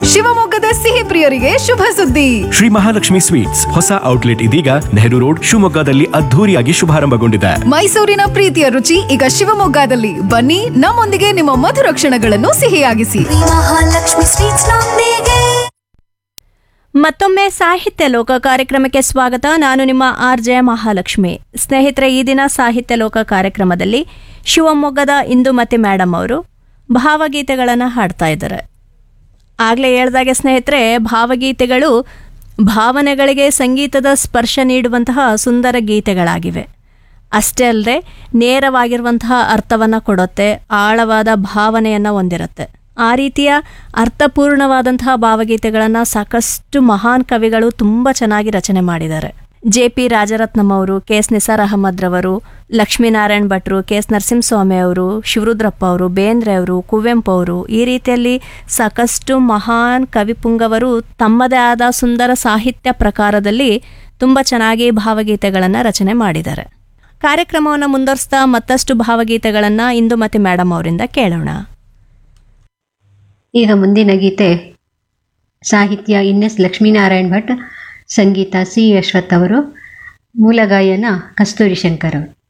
ಶಿವಮೊಗ್ಗದ ಸಿಹಿ ಪ್ರಿಯರಿಗೆ ಶುಭ ಸುದ್ದಿ ಶ್ರೀ ಮಹಾಲಕ್ಷ್ಮಿ ಸ್ವೀಟ್ಸ್ ಹೊಸ ಔಟ್ಲೆಟ್ ಇದೀಗ ನೆಹರು ರೋಡ್ ಶಿವಮೊಗ್ಗದಲ್ಲಿ ಅದ್ಧೂರಿಯಾಗಿ ಶುಭಾರಂಭಗೊಂಡಿದೆ ಮೈಸೂರಿನ ಪ್ರೀತಿಯ ರುಚಿ ಈಗ ಶಿವಮೊಗ್ಗದಲ್ಲಿ ಬನ್ನಿ ನಮ್ಮೊಂದಿಗೆ ನಿಮ್ಮ ಮಧುರ ಕ್ಷಣಗಳನ್ನು ಸಿಹಿಯಾಗಿಸಿ ಮಹಾಲಕ್ಷ್ಮಿ ಸ್ವೀಟ್ಸ್ ನೊಂದಿಗೆ ಮತ್ತೊಮ್ಮೆ ಸಾಹಿತ್ಯ ಲೋಕ ಕಾರ್ಯಕ್ರಮಕ್ಕೆ ಸ್ವಾಗತ ನಾನು ನಿಮ್ಮ ಆರ್ ಜೆ ಮಹಾಲಕ್ಷ್ಮಿ ಸ್ನೇಹಿತರೆ ಈ ದಿನ ಸಾಹಿತ್ಯ ಲೋಕ ಕಾರ್ಯಕ್ರಮದಲ್ಲಿ ಶಿವಮೊಗ್ಗದ ಇಂದುಮತಿ ಮೇಡಮ್ ಅವರು ಭಾವಗೀತೆಗಳನ್ನು ಹಾಡ್ತಾ ಇದ್ದಾರೆ ಆಗಲೇ ಹೇಳ್ದಾಗೆ ಸ್ನೇಹಿತರೆ ಭಾವಗೀತೆಗಳು ಭಾವನೆಗಳಿಗೆ ಸಂಗೀತದ ಸ್ಪರ್ಶ ನೀಡುವಂತಹ ಸುಂದರ ಗೀತೆಗಳಾಗಿವೆ ಅಷ್ಟೇ ಅಲ್ಲದೆ ನೇರವಾಗಿರುವಂತಹ ಅರ್ಥವನ್ನು ಕೊಡುತ್ತೆ ಆಳವಾದ ಭಾವನೆಯನ್ನು ಹೊಂದಿರುತ್ತೆ ಆ ರೀತಿಯ ಅರ್ಥಪೂರ್ಣವಾದಂತಹ ಭಾವಗೀತೆಗಳನ್ನು ಸಾಕಷ್ಟು ಮಹಾನ್ ಕವಿಗಳು ತುಂಬ ಚೆನ್ನಾಗಿ ರಚನೆ ಮಾಡಿದ್ದಾರೆ ಜೆ ಪಿ ರಾಜರತ್ನಂ ಅವರು ಕೆ ಎಸ್ ನಿಸಾರ್ ಅಹಮದ್ ರವರು ಲಕ್ಷ್ಮೀನಾರಾಯಣ್ ಭಟ್ರು ಕೆ ಎಸ್ ನರಸಿಂಹಸ್ವಾಮಿ ಅವರು ಶಿವರುದ್ರಪ್ಪ ಅವರು ಬೇಂದ್ರೆ ಅವರು ಕುವೆಂಪು ಅವರು ಈ ರೀತಿಯಲ್ಲಿ ಸಾಕಷ್ಟು ಮಹಾನ್ ಕವಿಪುಂಗವರು ತಮ್ಮದೇ ಆದ ಸುಂದರ ಸಾಹಿತ್ಯ ಪ್ರಕಾರದಲ್ಲಿ ತುಂಬ ಚೆನ್ನಾಗಿ ಭಾವಗೀತೆಗಳನ್ನು ರಚನೆ ಮಾಡಿದ್ದಾರೆ ಕಾರ್ಯಕ್ರಮವನ್ನು ಮುಂದುವರಿಸ್ತಾ ಮತ್ತಷ್ಟು ಭಾವಗೀತೆಗಳನ್ನು ಇಂದುಮತಿ ಮೇಡಮ್ ಅವರಿಂದ ಕೇಳೋಣ ಈಗ ಮುಂದಿನ ಗೀತೆ ಸಾಹಿತ್ಯ ಎನ್ ಎಸ್ ಲಕ್ಷ್ಮೀನಾರಾಯಣ್ ಭಟ್ ಸಂಗೀತ ಸಿ ಅಶ್ವಥ್ ಅವರು ಮೂಲ ಗಾಯನ ಕಸ್ತೂರಿ ಶಂಕರ್ ಅವರು